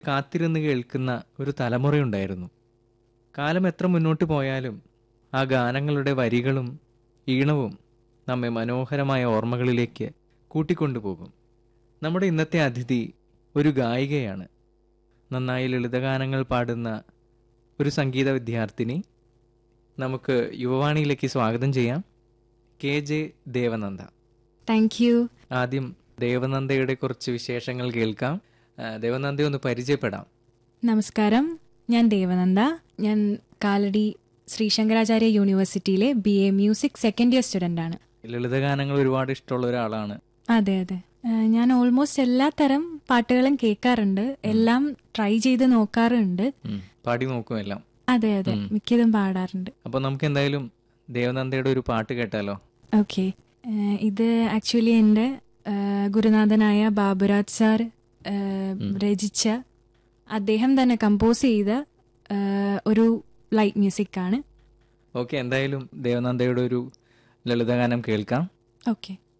കാത്തിരുന്ന് കേൾക്കുന്ന ഒരു തലമുറയുണ്ടായിരുന്നു കാലം എത്ര മുന്നോട്ട് പോയാലും ആ ഗാനങ്ങളുടെ വരികളും ഈണവും നമ്മെ മനോഹരമായ ഓർമ്മകളിലേക്ക് കൂട്ടിക്കൊണ്ടുപോകും നമ്മുടെ ഇന്നത്തെ അതിഥി ഒരു ഗായികയാണ് നന്നായി ലളിതഗാനങ്ങൾ പാടുന്ന ഒരു സംഗീത വിദ്യാർത്ഥിനി നമുക്ക് യുവവാണിയിലേക്ക് സ്വാഗതം ചെയ്യാം K J Devananda thank you ആദ്യം ദേവനന്ദയുടെ കുറച്ച് വിശേഷങ്ങൾ കേൾക്കാം ആ, ദേവനന്ദയെ ഒന്ന് പരിചയപ്പെടാം നമസ്കാരം ഞാൻ ദേവനന്ദ ഞാൻ കാലടി ശ്രീശങ്കരാചാര്യ യൂണിവേഴ്സിറ്റിയിലെ B A music second year student ആണ് ലളിതഗാനങ്ങൾ ഒരുപാട് ഇഷ്ടമുള്ള ഒരാളാണ് അതെ അതെ ആ, ഞാൻ ഓൾമോസ്റ്റ് എല്ലാ തരം പാട്ടുകളും കേൾക്കാറുണ്ട് എല്ലാം ട്രൈ ചെയ്ത് നോക്കാറുണ്ട് ഉം, പാടി നോക്കും എല്ലാം അതെ അതെ മിക്കതും പാടാറുണ്ട് അപ്പൊ നമുക്ക് എന്തായാലും ദേവനന്ദയുടെ ഒരു പാട്ട് കേട്ടാലോ ഓക്കെ ഇത് ആക്ച്വലി എൻ്റെ ആ, ഗുരുനാഥനായ ബാബുരാജ് സാർ ആ, രചിച്ച അദ്ദേഹം തന്നെ കമ്പോസ് ചെയ്ത ആ, ഒരു ലൈറ്റ് മ്യൂസിക് ആണ് ഓക്കെ എന്തായാലും ദേവനന്ദയുടെ ഒരു ലളിതഗാനം കേൾക്കാം ഓക്കെ